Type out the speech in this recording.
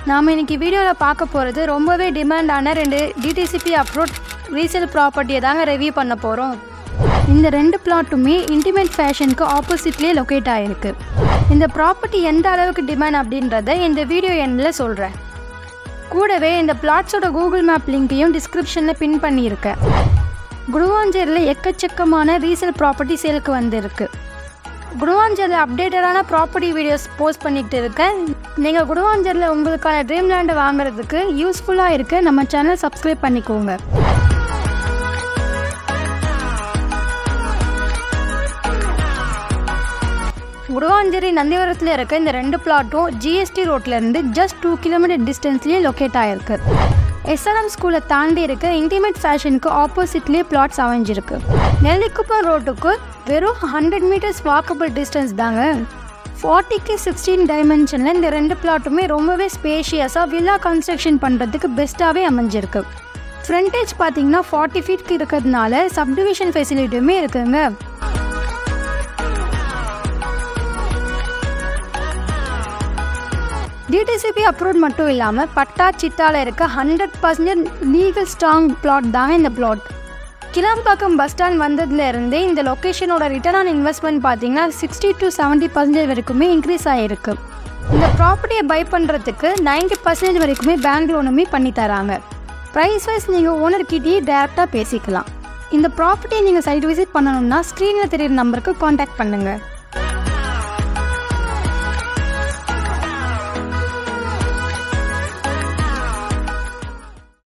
நாம் இன்னைக்கு வீடியோவில் பார்க்க போகிறது ரொம்பவே டிமாண்டான ரெண்டு டிடிசிபி அப்ரோட் ரீசேல் ப்ராப்பர்ட்டியை தாங்க ரிவ்யூ பண்ண போகிறோம் இந்த ரெண்டு பிளாட்டுமே இன்டிமேட் ஃபேஷனுக்கு ஆப்போசிட்லேயே லொக்கேட் ஆகிருக்கு இந்த ப்ராப்பர்ட்டி எந்த அளவுக்கு டிமாண்ட் அப்படின்றத இந்த வீடியோ எண்ணில் சொல்கிறேன் கூடவே இந்த பிளாட்ஸோட கூகுள் மேப் லிங்கையும் டிஸ்கிரிப்ஷனில் பின் பண்ணியிருக்கேன் குருவாஞ்சேரியில் எக்கச்சக்கமான ரீசேல் ப்ராப்பர்ட்டி சேலுக்கு வந்திருக்கு குருவாஞ்சேரியில் அப்டேட்டடான ப்ராப்பர்ட்டி வீடியோஸ் போஸ்ட் பண்ணிக்கிட்டு இருக்கேன் நீங்கள் குருவாஞ்சேரியில் உங்களுக்கான ட்ரீம் லேண்டை வாங்குறதுக்கு யூஸ்ஃபுல்லாக இருக்க நம்ம சேனல் சப்ஸ்கிரைப் பண்ணிக்கோங்க குருவாஞ்சேரி நந்திவரத்தில் இருக்க இந்த ரெண்டு பிளாட்டும் ஜிஎஸ்டி ரோட்லேருந்து ஜஸ்ட் டூ கிலோமீட்டர் டிஸ்டன்ஸ்லேயே லொக்கேட் ஆகிருக்கு எஸ்ஆர்எம் ஸ்கூலை தாண்டி இருக்க இன்டிமேட் ஃபேஷனுக்கு ஆப்போசிட்லேயே பிளாட்ஸ் அமைஞ்சிருக்கு நெல்லிக்குப்பம் ரோட்டுக்கு வெறும் ஹண்ட்ரட் மீட்டர்ஸ் வாக்கபிள் டிஸ்டன்ஸ் தாங்க ஃபார்ட்டிக்கு சிக்ஸ்டீன் டைமென்ஷனில் இந்த ரெண்டு பிளாட்டுமே ரொம்பவே ஸ்பேஷியஸாக வில்லா கன்ஸ்ட்ரக்ஷன் பண்ணுறதுக்கு பெஸ்ட்டாகவே அமைஞ்சிருக்கு ஃப்ரண்டேஜ் பார்த்தீங்கன்னா ஃபார்ட்டி ஃபீட்க்கு இருக்கிறதுனால சப்டிவிஷன் ஃபெசிலிட்டியுமே இருக்குங்க டிடிசிபி அப்ரூவ் மட்டும் இல்லாமல் பட்டா சித்தால இருக்க hundred percentage legal strong plot தாங்க இந்த பிளாட் கிளாம்பாக்கம் பஸ் ஸ்டாண்ட் வந்ததுல இருந்தே இந்த லொக்கேஷனோட ரிட்டர்ன் ஆன் இன்வெஸ்ட்மெண்ட் பார்த்தீங்கன்னா சிக்ஸ்டி டு செவன்ட்டி பர்சன்டேஜ் வரைக்குமே இன்க்ரீஸ் ஆகிருக்கு இந்த ப்ராப்பர்ட்டியை பை பண்ணுறதுக்கு நைன்டி பர்சன்டேஜ் வரைக்குமே பேங்க் லோனுமே பண்ணி தராங்க ப்ரைஸ் வைஸ் நீங்கள் ஓனர்கிட்டயே டேரெக்டாக பேசிக்கலாம் இந்த ப்ராப்பர்ட்டியை நீங்கள் சைட் விசிட் பண்ணணும்னா ஸ்க்ரீனில் தெரியுற நம்பருக்கு காண்டாக்ட் பண்ணுங்கள்